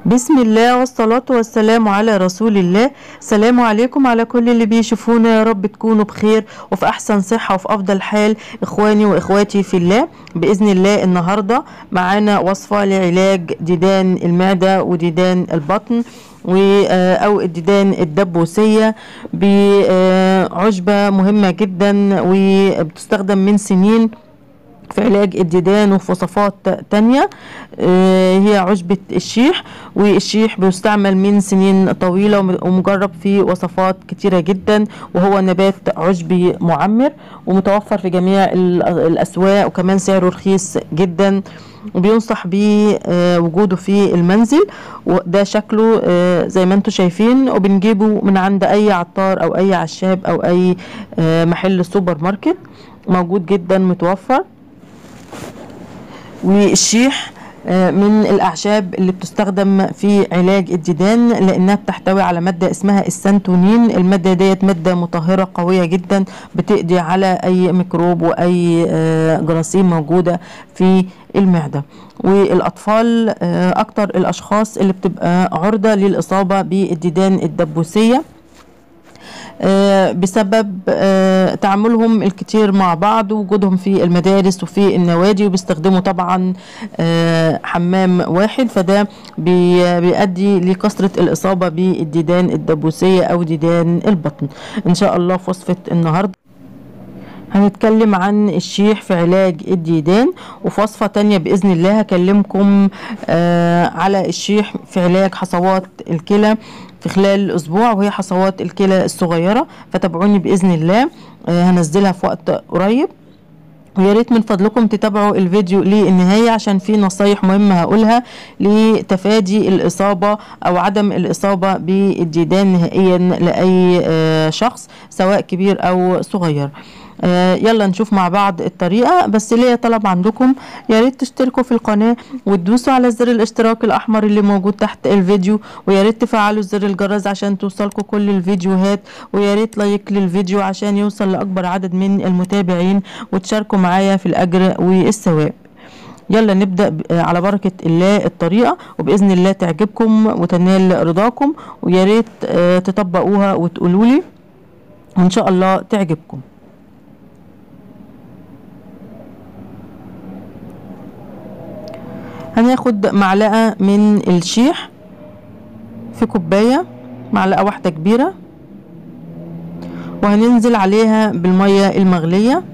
بسم الله والصلاة والسلام على رسول الله سلام عليكم على كل اللي بيشوفونا يا رب تكونوا بخير وفي أحسن صحة وفي أفضل حال إخواني وإخواتي في الله بإذن الله النهاردة معانا وصفة لعلاج ديدان المعدة وديدان البطن و- آه، أو الديدان الدبوسية بعشبة مهمة جدا وبتستخدم من سنين في علاج الديدان وفي وصفات تانية آه، هي عشبة الشيح والشيح بيستعمل من سنين طويلة وم- ومجرب في وصفات كتيرة جدا وهو نبات عشبي معمر ومتوفر في جميع ال- الأسواق وكمان سعره رخيص جدا وبينصح بوجوده في المنزل وده شكله آه، زي ما انتم شايفين وبنجيبه من عند اي عطار او اي عشاب او اي آه، محل سوبر ماركت موجود جدا متوفر والشيح آه، من الأعشاب اللي بتستخدم في علاج الديدان لأنها بتحتوي على مادة اسمها السنتونين المادة ديت مادة مطهرة قوية جدا بتقضي على أي ميكروب وأي آه، جراثيم موجودة في المعدة والأطفال آه، أكتر الأشخاص اللي بتبقى عرضة للإصابة بالديدان الدبوسية آه، بسبب آه، تعاملهم الكتير مع بعض ووجودهم في المدارس وفي النوادي وبيستخدموا طبعا آه، حمام واحد فده بي- بيؤدي لكثرة الإصابة بالديدان الدبوسية أو ديدان البطن إن شاء الله في وصفة النهاردة هنتكلم عن الشيح في علاج الديدان وفي وصفة تانية بإذن الله هكلمكم آه على الشيح في علاج حصوات الكلى في خلال أسبوع وهي حصوات الكلى الصغيرة فتابعوني بإذن الله آه هنزلها في وقت قريب ويا ريت من فضلكم تتابعوا الفيديو للنهاية عشان في نصايح مهمة هقولها لتفادي الإصابة أو عدم الإصابة بالديدان نهائيا لأي آه، شخص سواء كبير أو صغير آه، يلا نشوف مع بعض الطريقة بس ليا طلب عندكم يا ريت تشتركوا في القناة وتدوسوا على زر الاشتراك الأحمر اللي موجود تحت الفيديو ويا ريت تفعلوا زر الجرس عشان توصلكوا كل الفيديوهات ويا ريت لايك للفيديو عشان يوصل لأكبر عدد من المتابعين وتشاركوا معايا في الأجر والثواب يلا نبدأ ب- آه، على بركة الله الطريقة وبإذن الله تعجبكم وتنال رضاكم ويا ريت آه، تطبقوها وتقولوا لي وإن شاء الله تعجبكم هناخد معلقة من الشيح في كوباية معلقة واحدة كبيرة وهننزل عليها بالمية المغلية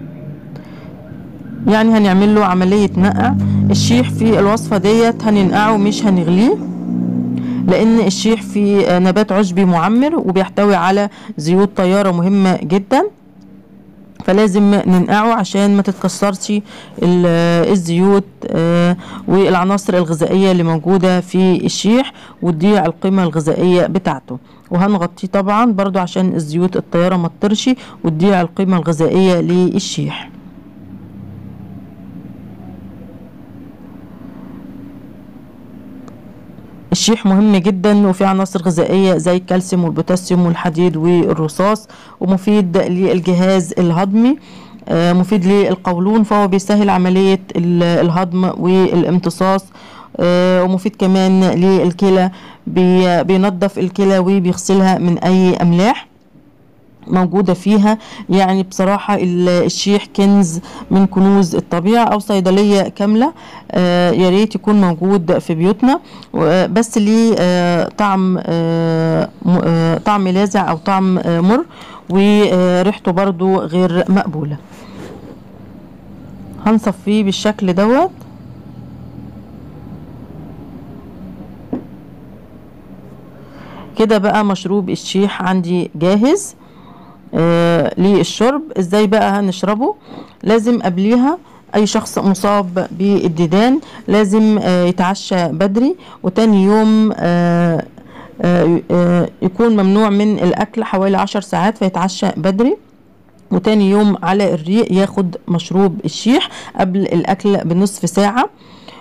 يعني هنعمل له عملية نقع الشيح في الوصفة ديت هننقعه مش هنغليه لان الشيح في نبات عشبي معمر وبيحتوي على زيوت طيارة مهمة جدا فلازم ننقعه عشان ما تتكسرش ال- الزيوت آه، والعناصر الغذائية اللي موجودة في الشيح وتضيع القيمة الغذائية بتاعته وهنغطيه طبعا برضو عشان الزيوت الطيارة ما تطرش وتضيع القيمة الغذائية للشيح الشيح مهم جدا وفيه عناصر غذائية زي الكالسيوم والبوتاسيوم والحديد والرصاص ومفيد للجهاز الهضمي آه، مفيد للقولون فهو بيسهل عملية ال- الهضم والامتصاص آه، ومفيد كمان للكلى بي- بينظف الكلى وبيغسلها من أي أملاح موجودة فيها يعني بصراحة ال- الشيح كنز من كنوز الطبيعة أو صيدلية كاملة آه، يا ريت يكون موجود في بيوتنا و- بس ليه آه، طعم آه، م- آه، طعم لاذع أو طعم آه، مر وريحته برضو غير مقبولة هنصفيه بالشكل دوت كده بقى مشروب الشيح عندي جاهز آه للشرب ازاي بقى هنشربه لازم قبليها اي شخص مصاب بالديدان لازم آه يتعشى بدري وتاني يوم آه آه آه يكون ممنوع من الاكل حوالي عشر ساعات فيتعشى بدري وتاني يوم على الريق ياخد مشروب الشيح قبل الاكل بنصف ساعه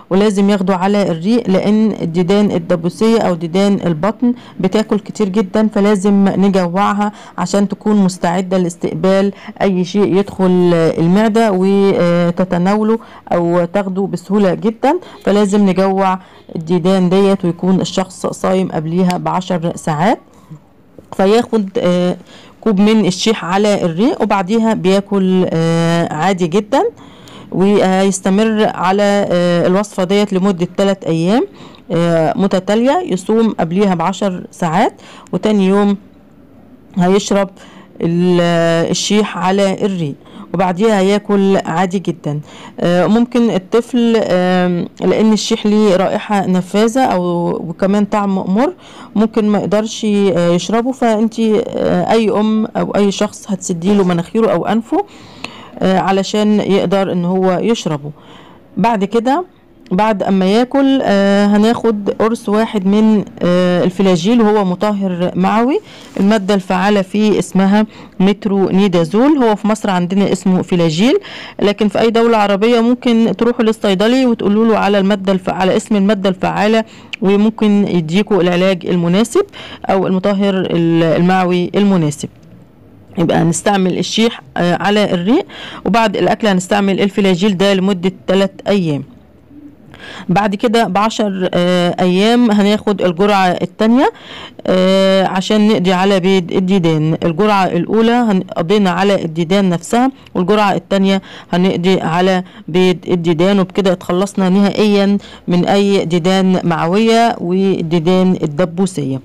ولازم ياخدوا على الريق لان الديدان الدبوسية او ديدان البطن بتاكل كتير جدا فلازم نجوعها عشان تكون مستعدة لاستقبال اي شيء يدخل المعدة وتتناوله او تاخده بسهولة جدا فلازم نجوع الديدان ديت ويكون الشخص صايم قبليها بعشر ساعات فياخد آه، كوب من الشيح على الريق وبعديها بياكل آه، عادي جدا وهيستمر على آه، الوصفة ديت لمدة 3 أيام آه، متتالية يصوم قبليها بعشر ساعات وتاني يوم هيشرب ال- الشيح على الريق وبعديها هياكل عادي جدا آه، ممكن الطفل آم، لان الشيح ليه رائحة نفاذة او وكمان طعم مر ممكن ما يقدرش آه، يشربه فانت اي ام او اي شخص هتسديله مناخيره او انفه آه، علشان يقدر ان هو يشربه بعد كده بعد اما ياكل آه هناخد قرص واحد من آه الفلاجيل وهو مطهر معوي المادة الفعالة فيه اسمها مترو نيدازول هو في مصر عندنا اسمه فلاجيل لكن في اي دولة عربية ممكن تروحوا للصيدلي وتقولوا له على المادة الف... على اسم المادة الفعالة وممكن يديكوا العلاج المناسب او المطهر ال- المعوي المناسب يبقى هنستعمل الشيح آه، على الريق وبعد الاكل هنستعمل الفلاجيل ده لمدة 3 ايام بعد كده بعشر آه، ايام هناخد الجرعة التانية آه، عشان نقضي على بيض الديدان الجرعة الاولى هن- قضينا على الديدان نفسها والجرعة التانية هنقضي على بيض الديدان وبكده اتخلصنا نهائيا من اي ديدان معوية والديدان الدبوسية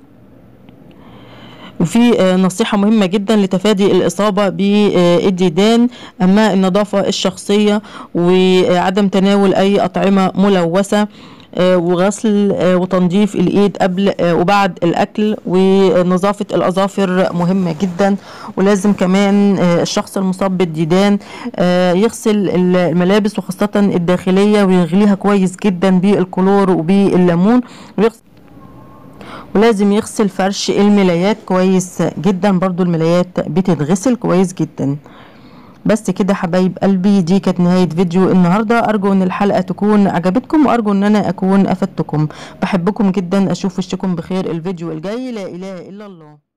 وفي آه، نصيحة مهمة جدا لتفادي الإصابة بالديدان أما النظافة الشخصية وعدم تناول أي أطعمة ملوثة آه، وغسل آه، وتنظيف الإيد قبل آه، وبعد الأكل ونظافة الأظافر مهمة جدا ولازم كمان آه، الشخص المصاب بالديدان آه، يغسل الملابس وخاصة الداخلية ويغليها كويس جدا بالكلور وبالليمون ويغسل ولازم يغسل فرش الملايات كويس جدا برضو الملايات بتتغسل كويس جدا بس كده حبايب قلبي دي كانت نهاية فيديو النهاردة أرجو أن الحلقة تكون عجبتكم وأرجو أن أنا أكون أفدتكم بحبكم جدا أشوف وشكم بخير الفيديو الجاي لا إله إلا الله